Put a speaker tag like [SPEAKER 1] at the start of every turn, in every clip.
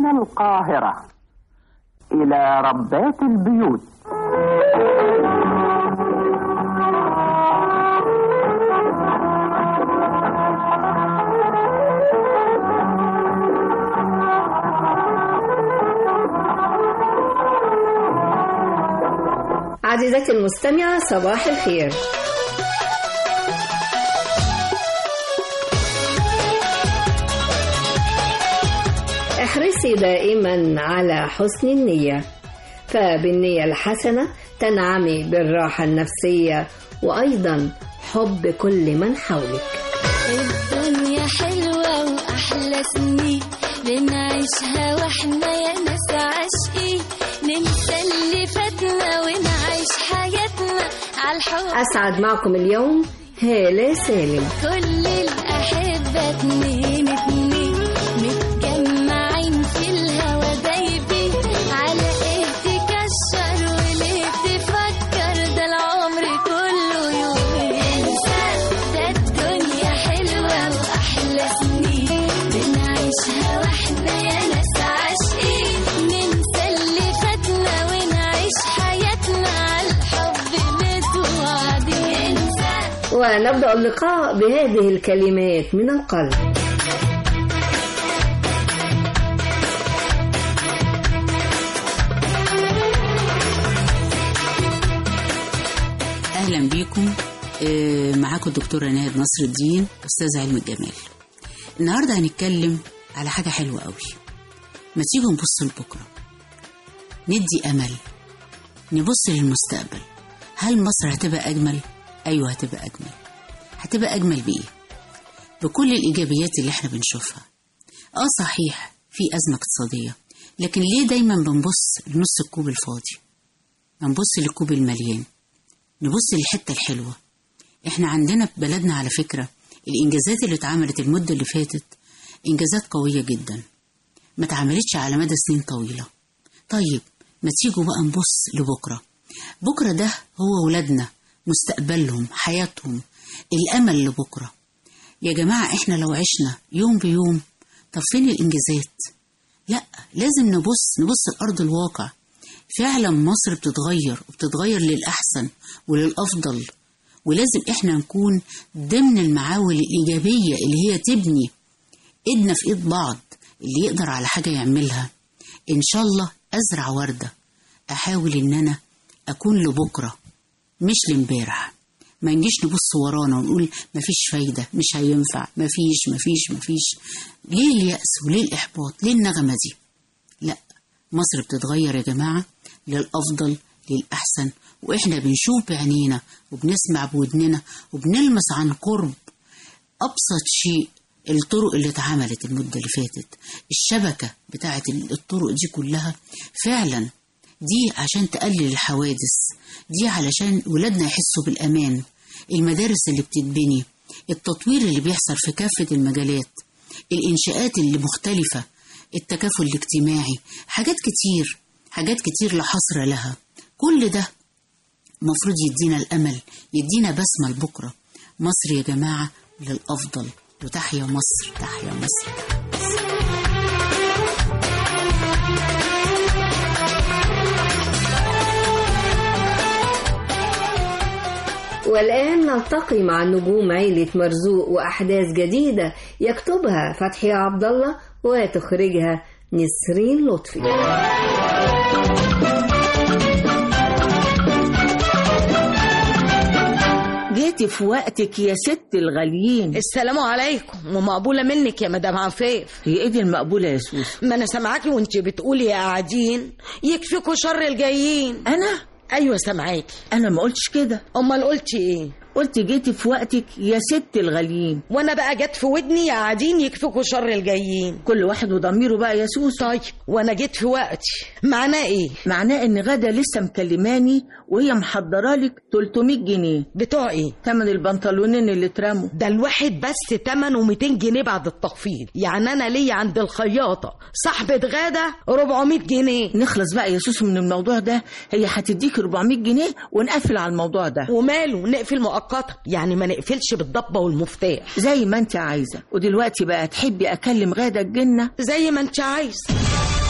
[SPEAKER 1] من القاهرة إلى ربات البيوت
[SPEAKER 2] عزيزتي المستمعة صباح الخير احرصي دائما على حسن النية فبالنية الحسنة تنعمي بالراحة النفسية وأيضا حب كل من حولك
[SPEAKER 3] الدنيا حلوة وأحلى سنين بنعيشها واحنا يا ناس عاشقين ننسى اللي فاتنا ونعيش حياتنا عالحب
[SPEAKER 2] أسعد معكم اليوم هالة سالم
[SPEAKER 3] كل الأحبة اتنين اتنين متجمعين في الهوا دايبين على ايه تكشر وليه تفكر ده العمر كله يوم انسى ده الدنيا حلوة وأحلى سنين بنعيشها واحنا يا ناس عاشقين ننسى اللي فاتنا ونعيش حياتنا عالحب متوعدين انسى
[SPEAKER 2] ونبدأ اللقاء بهذه الكلمات من القلب
[SPEAKER 4] اهلا بيكم آه، معاكم الدكتوره ناهد نصر الدين استاذ علم الجمال النهارده هنتكلم على حاجه حلوه قوي ما تيجوا نبص لبكره ندي امل نبص للمستقبل هل مصر هتبقى اجمل ايوه هتبقى اجمل هتبقى اجمل بايه بكل الايجابيات اللي احنا بنشوفها اه صحيح في ازمه اقتصاديه لكن ليه دايما بنبص لنص الكوب الفاضي ما نبص للكوب المليان نبص للحتة الحلوة احنا عندنا في بلدنا على فكرة الإنجازات اللي اتعملت المدة اللي فاتت إنجازات قوية جدا ما اتعملتش على مدى سنين طويلة طيب ما تيجوا بقى نبص لبكرة بكرة ده هو ولادنا مستقبلهم حياتهم الأمل لبكرة يا جماعة احنا لو عشنا يوم بيوم طب فين الإنجازات لا لازم نبص نبص لأرض الواقع فعلا مصر بتتغير وبتتغير للأحسن وللأفضل ولازم احنا نكون ضمن المعاول الإيجابية اللي هي تبني ايدنا في ايد بعض اللي يقدر على حاجة يعملها إن شاء الله أزرع وردة أحاول إن أنا أكون لبكرة مش لامبارح ما نجيش نبص ورانا ونقول مفيش فايدة مش هينفع مفيش مفيش مفيش ليه اليأس وليه الإحباط ليه النغمة دي لا مصر بتتغير يا جماعة للأفضل للأحسن وإحنا بنشوف بعينينا وبنسمع بودننا وبنلمس عن قرب أبسط شيء الطرق اللي اتعملت المدة اللي فاتت الشبكة بتاعت الطرق دي كلها فعلا دي عشان تقلل الحوادث دي علشان ولادنا يحسوا بالأمان المدارس اللي بتتبني التطوير اللي بيحصل في كافة المجالات الإنشاءات اللي مختلفة التكافل الاجتماعي حاجات كتير حاجات كتير لا حصر لها كل ده المفروض يدينا الأمل يدينا بسمة لبكرة مصر يا جماعة للأفضل وتحيا مصر تحيا مصر
[SPEAKER 2] والآن نلتقي مع نجوم عيلة مرزوق وأحداث جديدة يكتبها فتحي عبد الله وتخرجها نسرين لطفي
[SPEAKER 5] جيتي في وقتك يا ست الغاليين
[SPEAKER 6] السلام عليكم ومقبولة منك يا مدام عفاف
[SPEAKER 5] هي ايه دي المقبولة يا سوسو
[SPEAKER 6] ما انا سامعاكي وانت بتقولي يا قاعدين يكفيكوا شر الجايين
[SPEAKER 5] انا
[SPEAKER 6] ايوه سامعاكي
[SPEAKER 5] انا ما قلتش كده
[SPEAKER 6] امال قلتي ايه
[SPEAKER 5] قلت جيتي في وقتك يا ست الغاليين
[SPEAKER 6] وانا بقى جت في ودني يا قاعدين يكفيكوا شر الجايين
[SPEAKER 5] كل واحد وضميره بقى يا سوسو
[SPEAKER 6] طيب وانا جيت في وقتي معناه ايه
[SPEAKER 5] معناه ان غدا لسه مكلماني وهي محضره لك 300 جنيه
[SPEAKER 6] بتوع ايه
[SPEAKER 5] تمن البنطلونين اللي اترموا
[SPEAKER 6] ده الواحد بس 8 و200 جنيه بعد التخفيض يعني انا ليا عند الخياطه صاحبه غاده 400 جنيه
[SPEAKER 5] نخلص بقى يا سوسو من الموضوع ده هي هتديك 400 جنيه ونقفل على الموضوع ده
[SPEAKER 6] وماله نقفل مؤقتا يعني ما نقفلش بالضبه والمفتاح
[SPEAKER 5] زي ما انت عايزه ودلوقتي بقى تحبي اكلم غاده الجنه
[SPEAKER 6] زي ما انت عايز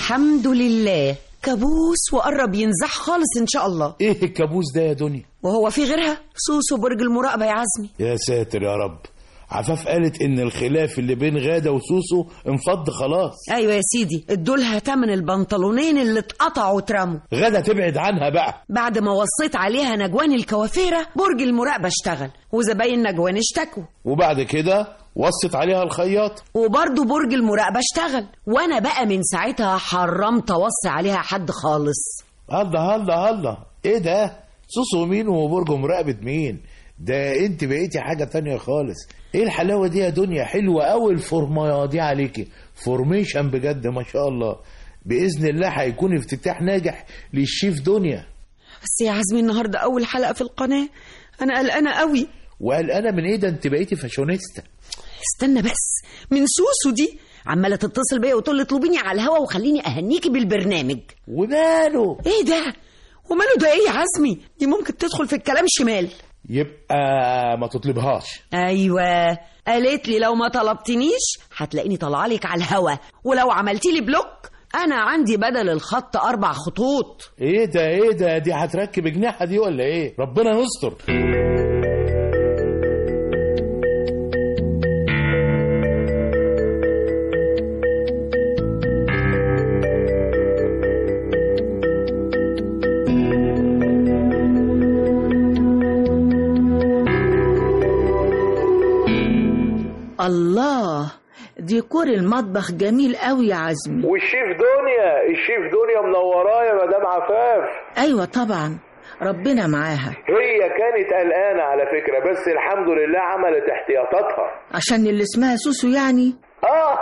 [SPEAKER 6] الحمد لله كابوس وقرب ينزح خالص ان شاء الله
[SPEAKER 7] ايه الكابوس ده يا دنيا
[SPEAKER 6] وهو في غيرها سوسو برج المراقبه يا عزمي
[SPEAKER 7] يا ساتر يا رب عفاف قالت ان الخلاف اللي بين غادة وسوسو انفض خلاص
[SPEAKER 6] ايوه يا سيدي ادولها تمن البنطلونين اللي اتقطعوا واترموا
[SPEAKER 7] غادة تبعد عنها بقى
[SPEAKER 6] بعد ما وصيت عليها نجوان الكوافيره برج المراقبه اشتغل وزباين نجوان اشتكوا
[SPEAKER 7] وبعد كده وصت عليها الخياط
[SPEAKER 6] وبرضه برج المراقبه اشتغل وانا بقى من ساعتها حرمت اوصي عليها حد خالص
[SPEAKER 7] الله الله الله ايه ده سوسو مين وبرج مراقبة مين ده انت بقيتي حاجة تانية خالص ايه الحلاوة دي يا دنيا حلوة قوي الفورمايه دي عليكي فورميشن بجد ما شاء الله بإذن الله هيكون افتتاح ناجح للشيف دنيا
[SPEAKER 6] بس يا عزمي النهارده اول حلقه في القناه انا قلقانه قوي
[SPEAKER 7] وقلقانة من ايه ده انت بقيتي فاشونيستا
[SPEAKER 6] استنى بس من سوسو دي عماله تتصل بيا وتقول لي اطلبيني على الهوا وخليني اهنيكي بالبرنامج
[SPEAKER 7] وماله
[SPEAKER 6] ايه ده وماله ده ايه يا عزمي دي ممكن تدخل في الكلام شمال
[SPEAKER 7] يبقى ما تطلبهاش
[SPEAKER 6] ايوه قالت لي لو ما طلبتنيش هتلاقيني طالعه لك على الهوا ولو عملتي لي بلوك انا عندي بدل الخط اربع خطوط
[SPEAKER 7] ايه ده ايه ده دي هتركب جناحها دي ولا ايه ربنا يستر
[SPEAKER 5] الله ديكور المطبخ جميل قوي يا عزمي
[SPEAKER 7] والشيف دنيا الشيف دنيا منوراه يا مدام عفاف
[SPEAKER 5] ايوه طبعا ربنا معاها
[SPEAKER 7] هي كانت قلقانة على فكرة بس الحمد لله عملت احتياطاتها
[SPEAKER 5] عشان اللي اسمها سوسو يعني
[SPEAKER 7] اه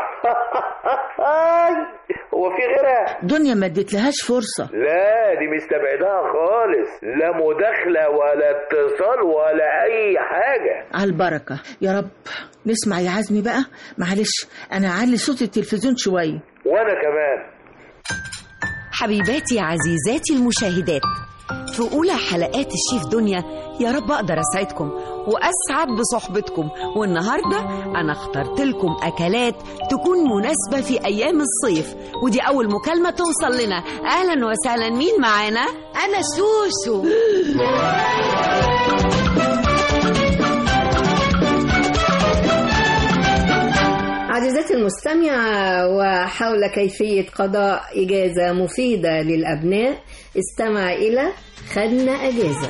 [SPEAKER 7] هو في غيرها
[SPEAKER 5] دنيا ما اديتلهاش فرصة
[SPEAKER 7] لا دي مستبعدها خالص لا مداخلة ولا اتصال ولا أي حاجة
[SPEAKER 5] على البركة يا رب نسمع يا عزمي بقى معلش انا اعلي صوت التلفزيون شوية
[SPEAKER 7] وأنا كمان
[SPEAKER 6] حبيباتي يا عزيزاتي المشاهدات في أولى حلقات الشيف دنيا يا رب أقدر أسعدكم وأسعد بصحبتكم والنهاردة أنا اخترت لكم أكلات تكون مناسبة في أيام الصيف ودي أول مكالمة توصل لنا أهلا وسهلا مين معانا؟
[SPEAKER 2] أنا سوسو عزيزتي المستمعة وحول كيفية قضاء إجازة مفيدة للأبناء استمع إلى خدنا أجازة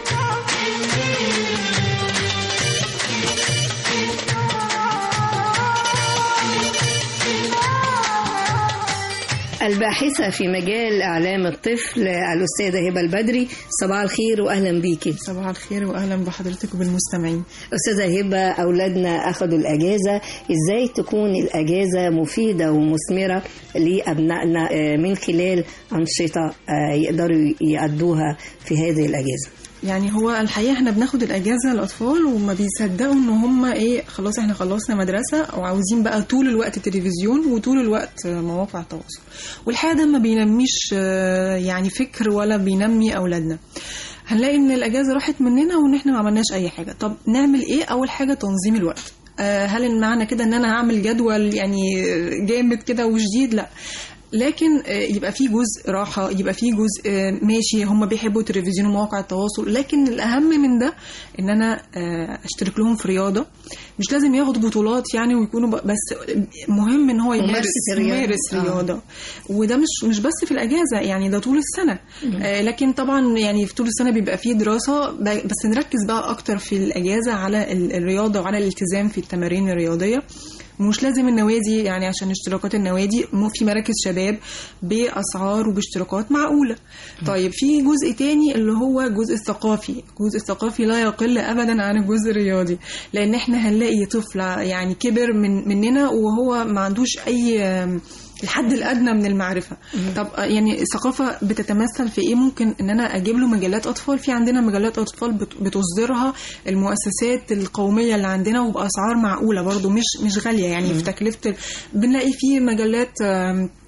[SPEAKER 2] الباحثة في مجال إعلام الطفل الأستاذة هبة البدري صباح الخير وأهلا بيكي
[SPEAKER 8] صباح الخير واهلا بحضرتك وبالمستمعين
[SPEAKER 2] أستاذة هبة أولادنا أخذوا الأجازة إزاي تكون الأجازة مفيدة ومثمرة لأبنائنا آه، من خلال أنشطة آه، يقدروا يأدوها في هذه الأجازة
[SPEAKER 8] يعني هو الحقيقه احنا بناخد الاجازه الاطفال وما بيصدقوا ان هم ايه خلاص احنا خلصنا مدرسه وعاوزين بقى طول الوقت تلفزيون وطول الوقت مواقع تواصل والحقيقه ده ما بينميش آه، يعني فكر ولا بينمي اولادنا هنلاقي ان الاجازه راحت مننا وان احنا ما عملناش اي حاجه طب نعمل ايه اول حاجه تنظيم الوقت آه، هل إن معنى كده ان انا هعمل جدول يعني جامد كده وشديد لا لكن آه، يبقى في جزء راحة يبقى في جزء آه، ماشي هم بيحبوا التلفزيون ومواقع التواصل لكن الأهم من ده إن أنا آه، أشترك لهم في رياضة مش لازم ياخد بطولات يعني ويكونوا ب- بس مهم إن هو يمارس
[SPEAKER 2] ممارسة الرياضة.
[SPEAKER 8] يمارس
[SPEAKER 2] آه.
[SPEAKER 8] رياضة وده مش مش بس في الأجازة يعني ده طول السنة آه، لكن طبعا يعني في طول السنة بيبقى فيه دراسة ب- بس نركز بقى أكتر في الأجازة على ال- الرياضة وعلى الالتزام في التمارين الرياضية مش لازم النوادي يعني عشان اشتراكات النوادي مو في مراكز شباب باسعار وباشتراكات معقوله طيب في جزء تاني اللي هو الجزء الثقافي الجزء الثقافي لا يقل ابدا عن الجزء الرياضي لان احنا هنلاقي طفل يعني كبر من مننا وهو ما عندوش اي آم، الحد الادنى من المعرفه طب آه، يعني الثقافه بتتمثل في ايه ممكن ان انا اجيب له مجلات اطفال في عندنا مجلات اطفال بت- بتصدرها المؤسسات القوميه اللي عندنا وباسعار معقوله برضو مش مش غاليه يعني في تكلفه ال- بنلاقي في مجلات آم،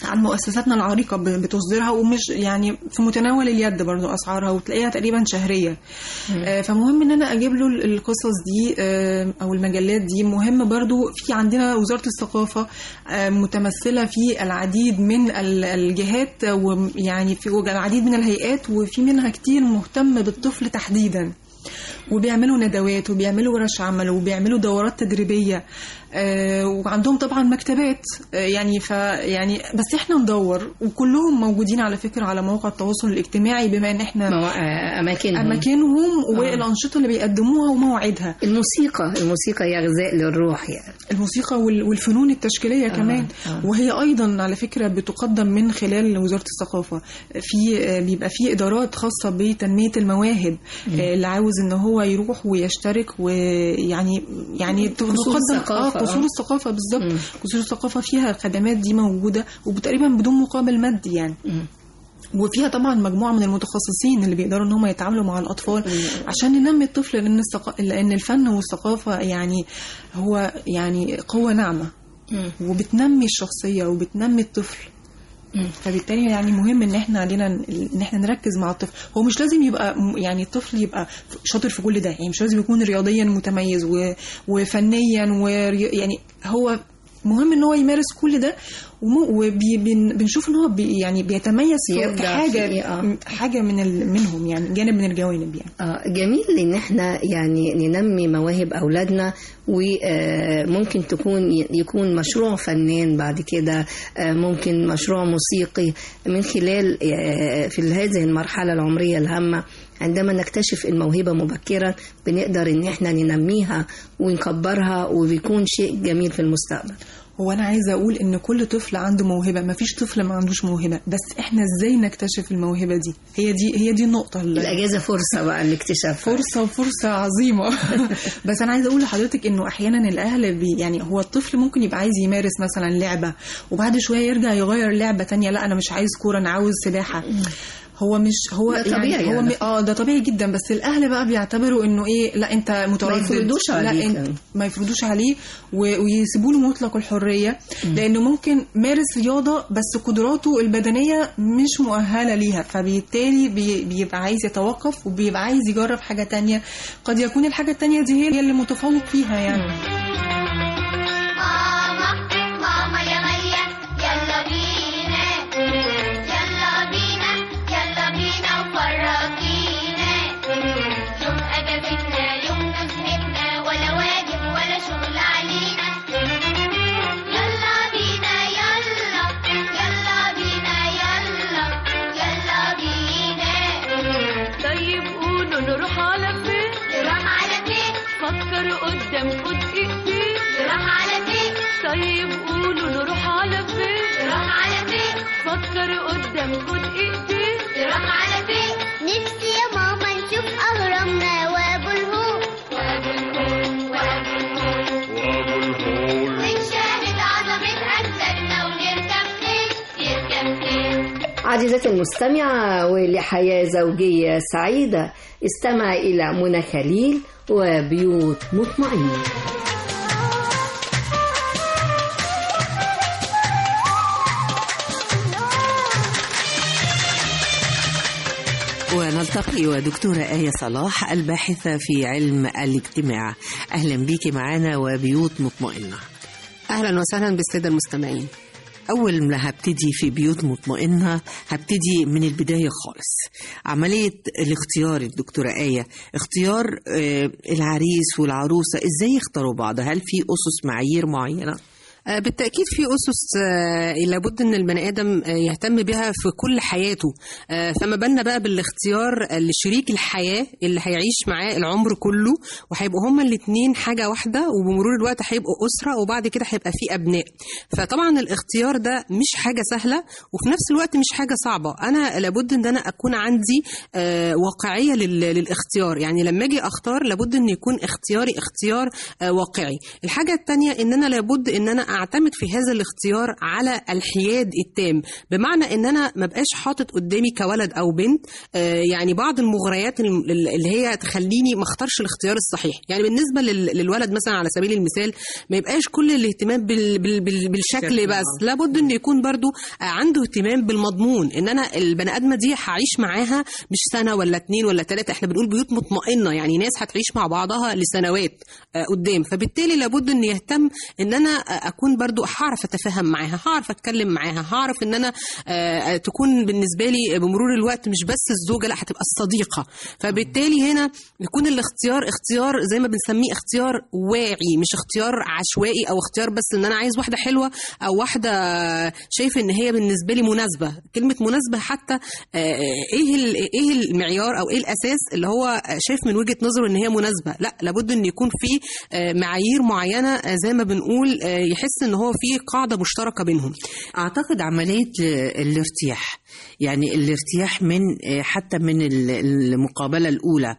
[SPEAKER 8] عن مؤسساتنا العريقة ب- بتصدرها ومش يعني في متناول اليد برضو أسعارها وتلاقيها تقريبا شهرية آه، فمهم إن أنا أجيب له القصص دي آه، أو المجلات دي مهم برضو في عندنا وزارة الثقافة آه، متمثلة في العديد من ال- الجهات ويعني في العديد من الهيئات وفي منها كتير مهتم بالطفل تحديدا وبيعملوا ندوات وبيعملوا ورش عمل وبيعملوا دورات تدريبيه آه، وعندهم طبعا مكتبات آه، يعني ف يعني بس احنا ندور وكلهم موجودين على فكره على مواقع التواصل الاجتماعي بما ان احنا
[SPEAKER 2] موا- آه، أماكنهم
[SPEAKER 8] اماكنهم والانشطه اللي بيقدموها ومواعيدها
[SPEAKER 2] الموسيقى الموسيقى هي غذاء للروح يعني
[SPEAKER 8] الموسيقى وال- والفنون التشكيليه كمان
[SPEAKER 2] آه.
[SPEAKER 8] وهي ايضا على فكره بتقدم من خلال وزاره الثقافه في آه، بيبقى في ادارات خاصه بتنميه المواهب آه، اللي عاوز ان هو يروح ويشترك ويعني يعني
[SPEAKER 2] قصور
[SPEAKER 8] تقدم
[SPEAKER 2] الثقافة،
[SPEAKER 8] اه قصور
[SPEAKER 2] آه.
[SPEAKER 8] الثقافه بالظبط قصور الثقافه فيها الخدمات دي موجوده وتقريبا بدون مقابل مادي يعني وفيها طبعا مجموعه من المتخصصين اللي بيقدروا ان هم يتعاملوا مع الاطفال عشان ننمي الطفل لان الثق... لان الفن والثقافه يعني هو يعني قوه ناعمه وبتنمي الشخصيه وبتنمي الطفل فبالتالي يعني مهم ان احنا علينا ان احنا نركز مع الطفل هو مش لازم يبقى م- يعني الطفل يبقى شاطر في كل ده يعني مش لازم يكون رياضيا متميز و... وفنيا وري... يعني هو مهم ان هو يمارس كل ده وبنشوف ان هو بي يعني بيتميز في في
[SPEAKER 2] يبدع
[SPEAKER 8] حاجه
[SPEAKER 2] فيه، آه.
[SPEAKER 8] حاجه من ال... منهم يعني جانب من الجوانب يعني
[SPEAKER 2] آه، جميل ان احنا يعني ننمي مواهب اولادنا وممكن تكون يكون مشروع فنان بعد كده آه، ممكن مشروع موسيقي من خلال آه، في هذه المرحله العمريه الهامه عندما نكتشف الموهبة مبكرا بنقدر ان احنا ننميها ونكبرها وبيكون شيء جميل في المستقبل
[SPEAKER 8] هو انا عايزه اقول ان كل طفل عنده موهبه ما فيش طفل ما عندوش موهبه بس احنا ازاي نكتشف الموهبه دي هي دي هي دي النقطه اللي
[SPEAKER 2] الأجازة فرصة بقى لاكتشافها
[SPEAKER 8] فرصه وفرصه عظيمه بس انا عايزه اقول لحضرتك انه احيانا الاهل بي يعني هو الطفل ممكن يبقى عايز يمارس مثلا لعبه وبعد شويه يرجع يغير لعبه تانية لا انا مش عايز كوره انا عاوز سباحه هو مش هو
[SPEAKER 2] ده طبيعي
[SPEAKER 8] يعني هو
[SPEAKER 2] يعني.
[SPEAKER 8] م- اه ده طبيعي جدا بس الاهل بقى بيعتبروا انه ايه لا انت متردد
[SPEAKER 2] يفرضوش
[SPEAKER 8] لا
[SPEAKER 2] عليك
[SPEAKER 8] انت
[SPEAKER 2] يعني.
[SPEAKER 8] ما يفرضوش عليه و- ويسيبوا له مطلق الحريه لانه ممكن مارس رياضه بس قدراته البدنيه مش مؤهله ليها فبالتالي بي- بيبقى عايز يتوقف وبيبقى عايز يجرب حاجه تانية قد يكون الحاجه التانية دي هي اللي متفوق فيها يعني
[SPEAKER 3] ماما ماما يا ميا يلا بينا يلا بينا يلا بينا وفرجينا يوم اجازتنا يوم نزهتنا ولا واجب ولا شغل علينا يلا بينا يلا يلا بينا يلا يلا بينا
[SPEAKER 9] طيب قولوا نروح على فين
[SPEAKER 3] نروح على فين
[SPEAKER 9] فكر قدام خد ايدي
[SPEAKER 3] نروح على فين
[SPEAKER 9] طيب قولوا نروح على فين
[SPEAKER 3] نروح على فين
[SPEAKER 9] فكر قدام خد ايدي
[SPEAKER 3] نروح على فين نفسي يا ماما نشوف أهرامنا وأبو الهول وأبو الهول وأبو الهول ونشاهد عظمة أجدادنا ونركب خيل نركب خيل
[SPEAKER 2] عزيزتي المستمعة ولحياة زوجية سعيدة استمع إلى منى خليل وبيوت مطمئنة
[SPEAKER 10] ونلتقي ودكتورة آية صلاح الباحثة في علم الاجتماع أهلا بيكي معانا وبيوت مطمئنة
[SPEAKER 11] اهلا وسهلا بالساده المستمعين
[SPEAKER 10] أول ما هبتدي في بيوت مطمئنة هبتدي من البداية خالص عملية الاختيار الدكتورة آية اختيار آه، العريس والعروسة إزاي يختاروا بعض هل في أسس معايير معينة؟
[SPEAKER 11] آه، بالتأكيد في أسس آه، لابد إن البني آدم آه، يهتم بها في كل حياته آه، فما بالنا بقى بالاختيار آه، لشريك الحياة اللي هيعيش معاه العمر كله وهيبقوا هما الاتنين حاجة واحدة وبمرور الوقت هيبقوا أسرة وبعد كده هيبقى في أبناء فطبعا الاختيار ده مش حاجة سهلة وفي نفس الوقت مش حاجة صعبة أنا لابد إن أنا أكون عندي آه، واقعية لل- للاختيار يعني لما أجي أختار لابد إن يكون اختياري اختيار آه، واقعي الحاجة التانية إن أنا لابد إن أنا اعتمد في هذا الاختيار على الحياد التام بمعنى ان انا ما بقاش حاطط قدامي كولد او بنت آه، يعني بعض المغريات الم- اللي هي تخليني ما اختارش الاختيار الصحيح يعني بالنسبه لل- للولد مثلا على سبيل المثال ما يبقاش كل الاهتمام بال بال بال بالشكل
[SPEAKER 10] شكل،
[SPEAKER 11] بس
[SPEAKER 10] آه.
[SPEAKER 11] لابد انه يكون برضو آه، عنده اهتمام بالمضمون ان انا البني ادمه دي هعيش معاها مش سنه ولا اتنين ولا تلاته احنا بنقول بيوت مطمئنه يعني ناس هتعيش مع بعضها لسنوات آه، قدام فبالتالي لابد ان يهتم ان انا آه، اكون برضو هعرف اتفاهم معاها هعرف اتكلم معاها هعرف ان انا آه، تكون بالنسبه لي بمرور الوقت مش بس الزوجه لا هتبقى الصديقه فبالتالي هنا يكون الاختيار اختيار زي ما بنسميه اختيار واعي مش اختيار عشوائي او اختيار بس ان انا عايز واحده حلوه او واحده شايف ان هي بالنسبه لي مناسبه كلمه مناسبه حتى آه، ايه ال- ايه المعيار او ايه الاساس اللي هو شايف من وجهه نظره ان هي مناسبه لا لابد ان يكون في آه، معايير معينه آه، زي ما بنقول آه، يحس ان هو في قاعده مشتركه بينهم
[SPEAKER 10] اعتقد عمليه ال- الارتياح يعني الارتياح من آه، حتى من ال- المقابله الاولى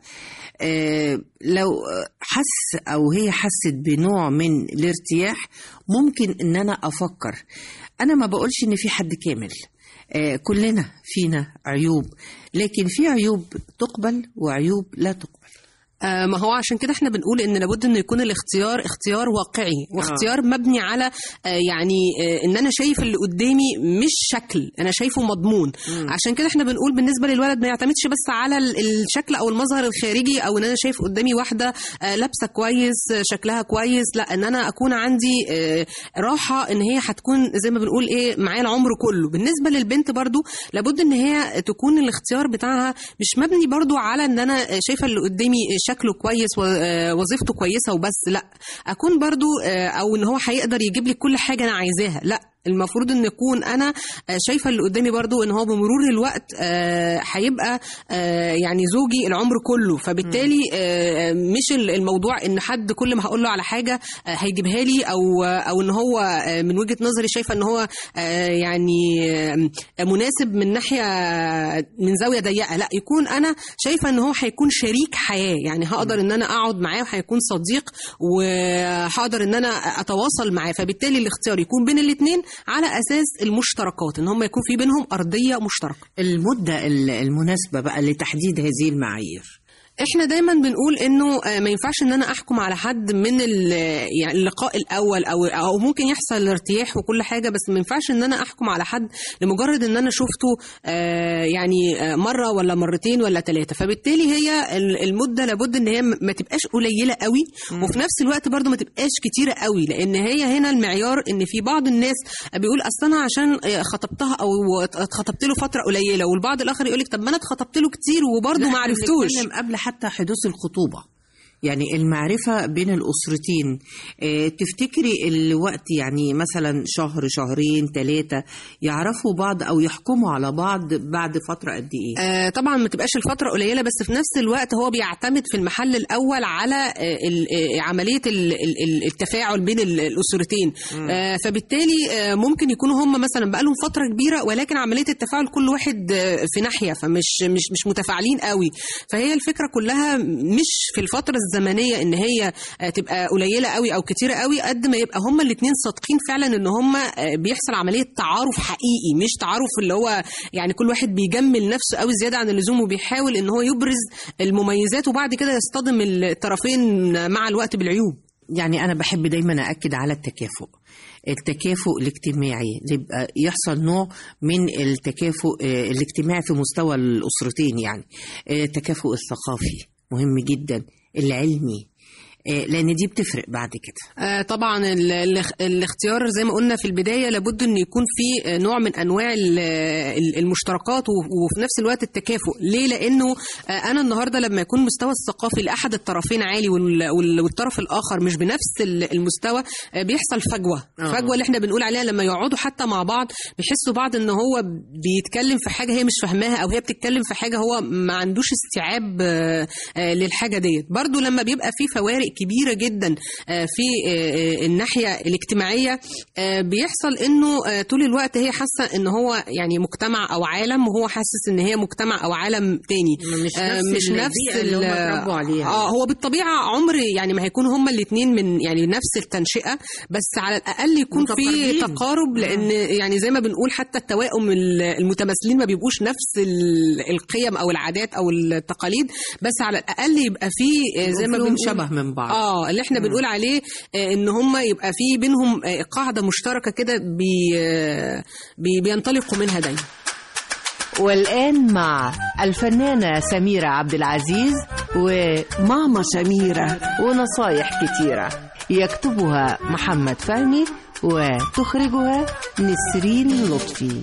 [SPEAKER 10] آه، لو آه، حس او هي حست بنوع من الارتياح ممكن ان انا افكر انا ما بقولش ان في حد كامل آه، كلنا فينا عيوب لكن في عيوب تقبل وعيوب لا تقبل
[SPEAKER 11] آه، ما هو عشان كده احنا بنقول ان لابد انه يكون الاختيار اختيار واقعي واختيار مبني على آه، يعني آه، ان انا شايف اللي قدامي مش شكل انا شايفه مضمون عشان كده احنا بنقول بالنسبه للولد ما يعتمدش بس على ال- الشكل او المظهر الخارجي او ان انا شايف قدامي واحده آه، لابسه كويس آه، شكلها كويس لا ان انا اكون عندي آه، راحه ان هي هتكون زي ما بنقول ايه معايا العمر كله بالنسبه للبنت برضو لابد ان هي تكون الاختيار بتاعها مش مبني برضو على ان انا شايفه اللي قدامي شكله كويس ووظيفته كويسه وبس لا اكون برضو آه، او ان هو هيقدر يجيب لي كل حاجه انا عايزاها لا المفروض ان يكون انا آه، شايفه اللي قدامي برضو ان هو بمرور الوقت آه، هيبقى آه، يعني زوجي العمر كله فبالتالي آه، مش ال- الموضوع ان حد كل ما هقول له على حاجه آه، هيجيبها لي او او ان هو آه، من وجهه نظري شايفه ان هو آه، يعني آه، مناسب من ناحيه من زاويه ضيقه لا يكون انا شايفه ان هو هيكون شريك حياه يعني هقدر ان انا اقعد معاه وهيكون صديق وهقدر ان انا اتواصل معاه فبالتالي الاختيار يكون بين الاثنين على اساس المشتركات ان هم يكون في بينهم ارضيه مشتركه
[SPEAKER 10] المده ال- المناسبه بقى لتحديد هذه المعايير
[SPEAKER 11] احنا دايما بنقول انه آه، ما ينفعش ان انا احكم على حد من ال- يعني اللقاء الاول او او ممكن يحصل ارتياح وكل حاجه بس ما ينفعش ان انا احكم على حد لمجرد ان انا شفته آه، يعني آه، مره ولا مرتين ولا ثلاثه فبالتالي هي ال- المده لابد ان هي م- ما تبقاش قليله قوي وفي نفس الوقت برضو ما تبقاش كتيره قوي لان هي هنا المعيار ان في بعض الناس بيقول اصل انا عشان آه، خطبتها او اتخطبت له فتره قليله والبعض الاخر يقول لك طب ما انا اتخطبت له كتير وبرضه
[SPEAKER 10] لا،
[SPEAKER 11] ما
[SPEAKER 10] إحنا
[SPEAKER 11] عرفتوش
[SPEAKER 10] بنتكلم قبل حتى حدوث الخطوبة يعني المعرفة بين الأسرتين آه، تفتكري الوقت يعني مثلا شهر شهرين ثلاثة يعرفوا بعض أو يحكموا على بعض بعد فترة قد إيه؟
[SPEAKER 11] آه، طبعا ما تبقاش الفترة قليلة بس في نفس الوقت هو بيعتمد في المحل الأول على آه، ال- آه، عملية ال- ال- ال- التفاعل بين ال- الأسرتين آه، فبالتالي آه، ممكن يكونوا هم مثلا بقالهم فترة كبيرة ولكن عملية التفاعل كل واحد آه، في ناحية فمش مش مش متفاعلين قوي فهي الفكرة كلها مش في الفترة الزمنية إن هي آه، تبقى قليلة قوي أو كتيرة قوي قد ما يبقى هم الاتنين صادقين فعلا إن هم آه، بيحصل عملية تعارف حقيقي مش تعارف اللي هو يعني كل واحد بيجمل نفسه قوي زياده عن اللزوم وبيحاول ان هو يبرز المميزات وبعد كده يصطدم الطرفين مع الوقت بالعيوب
[SPEAKER 10] يعني أنا بحب دايما أأكد على التكافؤ التكافؤ الاجتماعي يبقى يحصل نوع من التكافؤ آه، الاجتماعي في مستوى الأسرتين يعني آه، التكافؤ الثقافي مهم جدا العلمي آه، لأن دي بتفرق بعد كده
[SPEAKER 11] آه، طبعا ال- ال- الاختيار زي ما قلنا في البدايه لابد ان يكون في آه، نوع من انواع ال- ال- المشتركات و- وفي نفس الوقت التكافؤ ليه لانه آه، انا النهارده لما يكون مستوى الثقافي لاحد الطرفين عالي وال- وال- والطرف الاخر مش بنفس ال- المستوى آه، بيحصل فجوه
[SPEAKER 10] آه.
[SPEAKER 11] فجوه اللي احنا بنقول عليها لما يقعدوا حتى مع بعض بيحسوا بعض ان هو بيتكلم في حاجه هي مش فاهماها او هي بتتكلم في حاجه هو ما عندوش استيعاب آه، آه، للحاجه ديت برضو لما بيبقى في فوارق كبيره جدا آه، في آه، آه، الناحيه الاجتماعيه آه، بيحصل انه آه، طول الوقت هي حاسه ان هو يعني مجتمع او عالم وهو حاسس ان هي مجتمع او عالم تاني
[SPEAKER 10] مش
[SPEAKER 11] آه،
[SPEAKER 10] نفس
[SPEAKER 11] مش
[SPEAKER 10] البيئة
[SPEAKER 11] نفس
[SPEAKER 10] اللي هم
[SPEAKER 11] ال-
[SPEAKER 10] اتربوا عليها.
[SPEAKER 11] اه هو بالطبيعه عمر يعني ما هيكون هما الاثنين من يعني نفس التنشئه بس على الاقل يكون في
[SPEAKER 10] متقاربين.
[SPEAKER 11] تقارب لان يعني زي ما بنقول حتى التوائم ال- المتماثلين ما بيبقوش نفس ال- القيم او العادات او التقاليد بس على الاقل يبقى في آه، زي ما
[SPEAKER 10] فيهم
[SPEAKER 11] بنقول
[SPEAKER 10] شبه من بعض.
[SPEAKER 11] اه اللي احنا بنقول عليه آه، ان هم يبقى في بينهم آه، قاعده مشتركه كده بي آه، بي بينطلقوا منها دايما
[SPEAKER 6] والآن مع الفنانة سميرة عبد العزيز وماما سميرة ونصايح كتيرة يكتبها محمد فهمي وتخرجها نسرين لطفي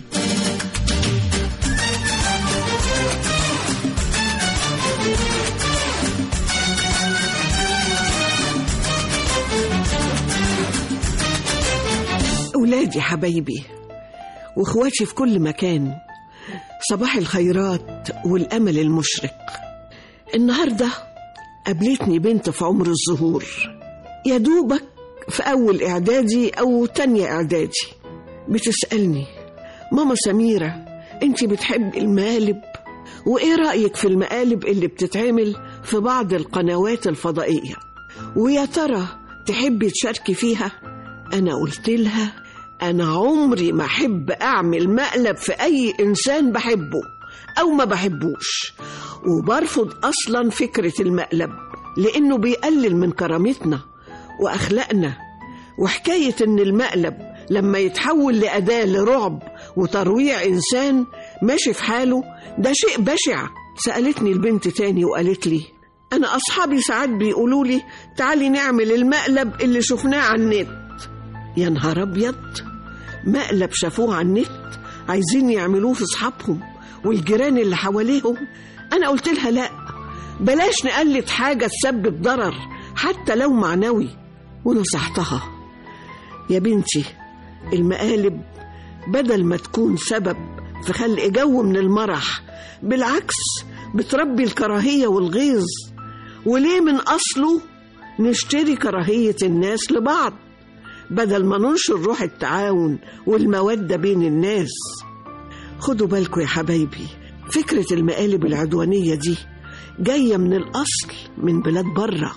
[SPEAKER 12] أولادي حبايبي وإخواتي في كل مكان صباح الخيرات والأمل المشرق النهاردة قابلتني بنت في عمر الزهور يا دوبك في أول إعدادي أو تانية إعدادي بتسألني ماما سميرة أنت بتحبي المقالب وإيه رأيك في المقالب اللي بتتعمل في بعض القنوات الفضائية ويا ترى تحبي تشاركي فيها أنا قلت لها أنا عمري ما أحب أعمل مقلب في أي إنسان بحبه أو ما بحبوش وبرفض أصلا فكرة المقلب لأنه بيقلل من كرامتنا وأخلاقنا وحكاية إن المقلب لما يتحول لأداة لرعب وترويع إنسان ماشي في حاله ده شيء بشع سألتني البنت تاني وقالت لي أنا أصحابي ساعات بيقولوا لي تعالي نعمل المقلب اللي شفناه على النت يا نهار أبيض مقلب شافوه على النت عايزين يعملوه في أصحابهم والجيران اللي حواليهم أنا قلت لها لأ بلاش نقلد حاجة تسبب ضرر حتى لو معنوي ونصحتها يا بنتي المقالب بدل ما تكون سبب في خلق جو من المرح بالعكس بتربي الكراهية والغيظ وليه من أصله نشتري كراهية الناس لبعض بدل ما ننشر روح التعاون والمودة بين الناس خدوا بالكم يا حبايبي فكرة المقالب العدوانية دي جاية من الأصل من بلاد بره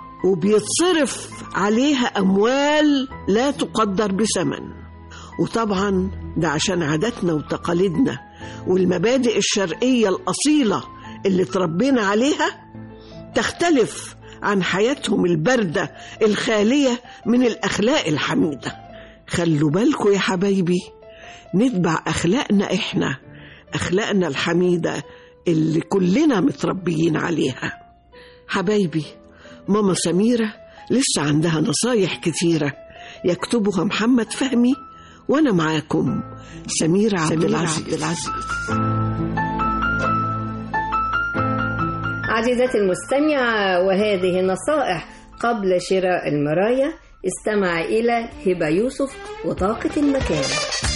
[SPEAKER 12] وبيتصرف عليها أموال لا تقدر بثمن وطبعا ده عشان عاداتنا وتقاليدنا والمبادئ الشرقية الأصيلة اللي تربينا عليها تختلف عن حياتهم الباردة الخالية من الأخلاق الحميدة خلوا بالكم يا حبايبي نتبع أخلاقنا إحنا أخلاقنا الحميدة اللي كلنا متربيين عليها حبايبي ماما سميرة لسه عندها نصايح كتيرة يكتبها محمد فهمي وأنا معاكم سميرة عبد العزيز, عبد العزيز.
[SPEAKER 2] عزيزتي المستمعة وهذه نصائح قبل شراء المراية استمع إلى هبة يوسف وطاقة المكان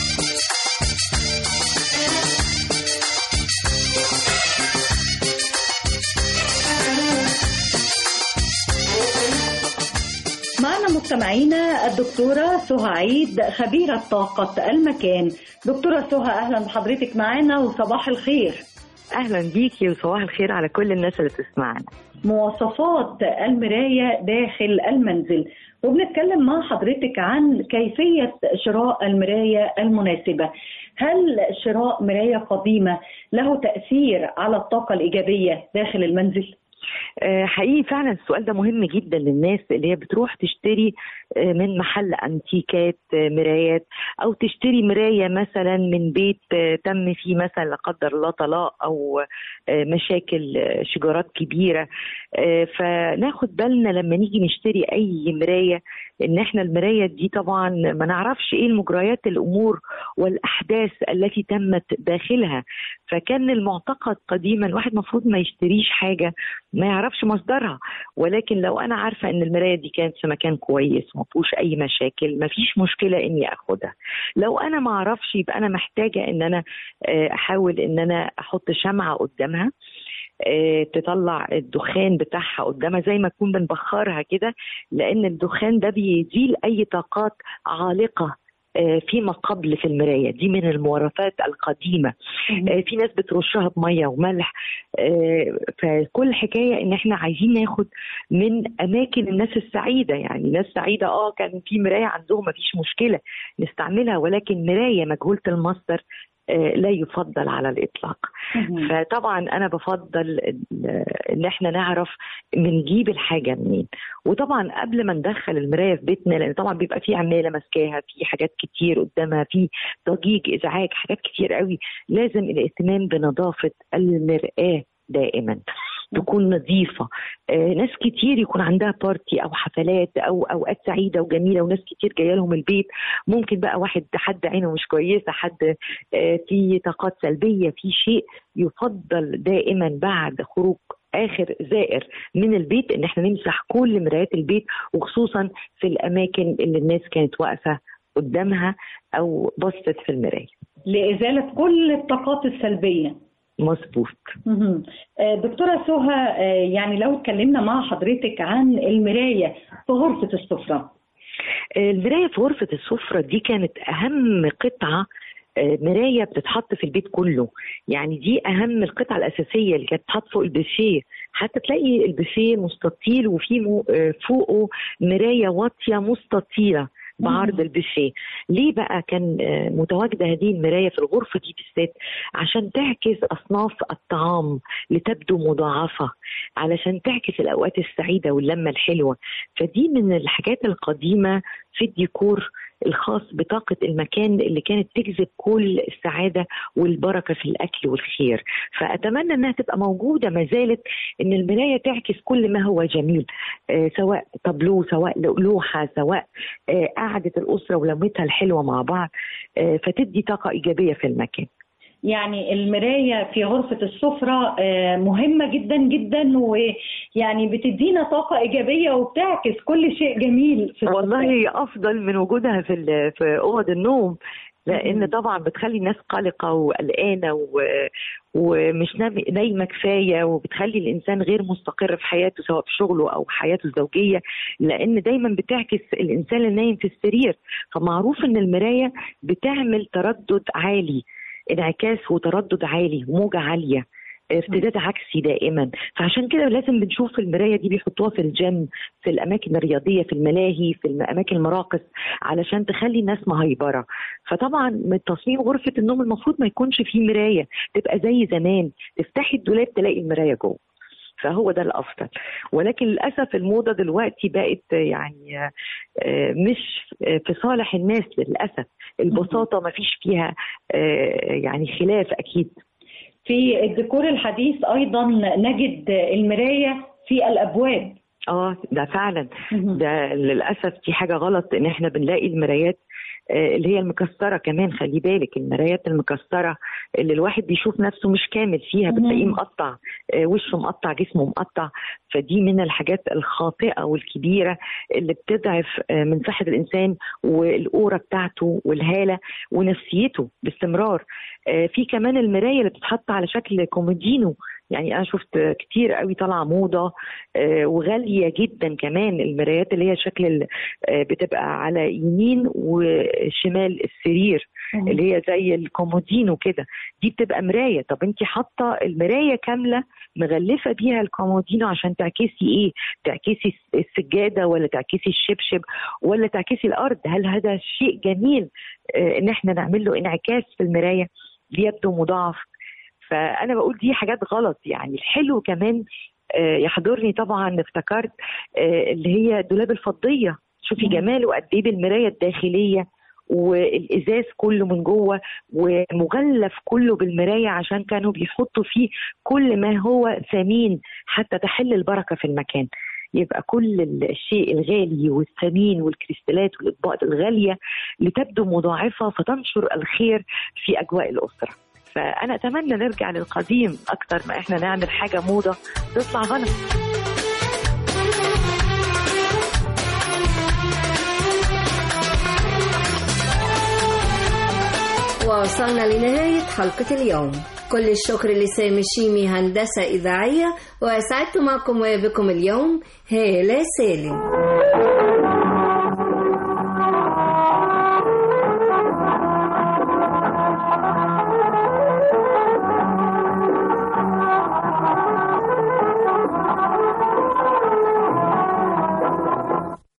[SPEAKER 13] معنا مستمعينا الدكتورة سهى عيد خبيرة طاقة المكان دكتورة سهى أهلا بحضرتك معنا وصباح الخير
[SPEAKER 14] اهلا بيكي وصباح الخير على كل الناس اللي بتسمعنا
[SPEAKER 13] مواصفات المراية داخل المنزل وبنتكلم مع حضرتك عن كيفية شراء المراية المناسبة هل شراء مراية قديمة له تأثير على الطاقة الإيجابية داخل المنزل؟
[SPEAKER 14] آه، حقيقي فعلا السؤال ده مهم جدا للناس اللي هي بتروح تشتري آه، من محل انتيكات آه، مرايات او تشتري مرايه مثلا من بيت آه، تم فيه مثلا لا قدر الله طلاق او آه، مشاكل آه، شجارات كبيره آه، فناخد بالنا لما نيجي نشتري اي مرايه ان احنا المرايه دي طبعا ما نعرفش ايه المجريات الامور والاحداث التي تمت داخلها فكان المعتقد قديما الواحد المفروض ما يشتريش حاجه ما يعرفش مصدرها ولكن لو انا عارفه ان المرايه دي كانت في مكان كويس وما فيهوش اي مشاكل ما فيش مشكله اني اخدها لو انا ما اعرفش يبقى انا محتاجه ان انا آه، احاول ان انا احط شمعه قدامها آه، تطلع الدخان بتاعها قدامها زي ما تكون بنبخرها كده لان الدخان ده بيزيل اي طاقات عالقه آه، فيما قبل في المرايه دي من المورثات القديمه آه، في ناس بترشها بميه وملح آه، فكل حكايه ان احنا عايزين ناخد من اماكن الناس السعيده يعني ناس سعيده اه كان في مرايه عندهم ما فيش مشكله نستعملها ولكن مرايه مجهوله المصدر آه، لا يفضل على الاطلاق فطبعا انا بفضل ال- ان احنا نعرف بنجيب الحاجه منين وطبعا قبل ما ندخل المرايه في بيتنا لان طبعا بيبقى في عماله ماسكاها في حاجات كتير قدامها في ضجيج ازعاج حاجات كتير قوي لازم الاهتمام بنظافه المراه دائما تكون نظيفة آه ناس كتير يكون عندها بارتي أو حفلات أو أوقات سعيدة وجميلة وناس كتير جاية لهم البيت ممكن بقى واحد حد عينه مش كويسة حد آه في طاقات سلبية في شيء يفضل دائما بعد خروج اخر زائر من البيت ان احنا نمسح كل مرايات البيت وخصوصا في الاماكن اللي الناس كانت واقفه قدامها او بصت في المرايه
[SPEAKER 13] لإزالة كل الطاقات السلبية
[SPEAKER 14] مظبوط
[SPEAKER 13] مهم. آه، دكتورة سهى آه، يعني لو اتكلمنا مع حضرتك عن المراية في غرفة السفرة
[SPEAKER 14] المرايه في غرفه السفره دي كانت اهم قطعه آه، مرايه بتتحط في البيت كله يعني دي اهم القطعه الاساسيه اللي كانت بتتحط فوق البوفيه حتى تلاقي البوفيه مستطيل وفي مو- آه، فوقه مرايه واطيه مستطيله بعرض البوفيه ليه بقى كان آه، متواجده هذه المرايه في الغرفه دي بالذات عشان تعكس اصناف الطعام لتبدو مضاعفه علشان تعكس الاوقات السعيده واللمه الحلوه فدي من الحاجات القديمه في الديكور الخاص بطاقة المكان اللي كانت تجذب كل السعادة والبركة في الأكل والخير فأتمنى أنها تبقى موجودة ما زالت أن المراية تعكس كل ما هو جميل آه سواء طابلو سواء لوحة سواء آه قعدة الأسرة ولمتها الحلوة مع بعض آه فتدي طاقة إيجابية في المكان
[SPEAKER 13] يعني المراية في غرفة السفرة آه، مهمة جدا جدا ويعني بتدينا طاقة إيجابية وبتعكس كل شيء جميل في
[SPEAKER 14] والله هي افضل من وجودها في ال- في اوض النوم لان طبعا بتخلي الناس قلقه وقلقانه و... ومش نام- نايمه كفايه وبتخلي الانسان غير مستقر في حياته سواء في شغله او حياته الزوجيه لان دايما بتعكس الانسان اللي نايم في السرير فمعروف ان المرايه بتعمل تردد عالي انعكاس وتردد عالي وموجه عاليه ارتداد عكسي دائما فعشان كده لازم بنشوف المرايه دي بيحطوها في الجيم في الاماكن الرياضيه في الملاهي في اماكن المراقص علشان تخلي الناس مهيبره فطبعا من تصميم غرفه النوم المفروض ما يكونش فيه مرايه تبقى زي زمان تفتحي الدولاب تلاقي المرايه جوه فهو ده الافضل ولكن للاسف الموضه دلوقتي بقت يعني آه، مش في صالح الناس للاسف البساطه ما فيش فيها آه، يعني خلاف اكيد
[SPEAKER 13] في الديكور الحديث أيضا نجد المراية في الأبواب
[SPEAKER 14] اه ده فعلا ده للاسف دي حاجه غلط ان احنا بنلاقي المرايات آه، اللي هي المكسره كمان خلي بالك المرايات المكسره اللي الواحد بيشوف نفسه مش كامل فيها بتلاقيه مقطع آه، وشه مقطع جسمه مقطع فدي من الحاجات الخاطئه والكبيره اللي بتضعف آه، من صحه الانسان والاوره بتاعته والهاله ونفسيته باستمرار آه، في كمان المرايه اللي بتتحط على شكل كومودينو يعني انا شفت كتير قوي طالعه موضه آه، وغاليه جدا كمان المرايات اللي هي شكل ال- آه، بتبقى على يمين وشمال السرير
[SPEAKER 15] مم.
[SPEAKER 14] اللي هي زي الكومودينو كده دي بتبقى مرايه طب انت حاطه المرايه كامله مغلفه بيها الكومودينو عشان تعكسي ايه تعكسي الس- السجاده ولا تعكسي الشبشب ولا تعكسي الارض هل هذا شيء جميل آه، ان احنا نعمل له انعكاس في المرايه ليبدو مضاعف فانا بقول دي حاجات غلط يعني الحلو كمان آه، يحضرني طبعا افتكرت آه، اللي هي دولاب الفضيه شوفي جماله قد ايه بالمرايه الداخليه والازاز كله من جوه ومغلف كله بالمرايه عشان كانوا بيحطوا فيه كل ما هو ثمين حتى تحل البركه في المكان يبقى كل الشيء الغالي والثمين والكريستالات والاطباق الغاليه لتبدو مضاعفه فتنشر الخير في اجواء الاسره فانا اتمنى نرجع للقديم اكتر ما احنا نعمل حاجه موضه تطلع غلط
[SPEAKER 2] وصلنا لنهاية حلقة اليوم
[SPEAKER 15] كل الشكر لسامي الشيمي هندسة إذاعية وأسعدت معكم وبكم اليوم هالة سالم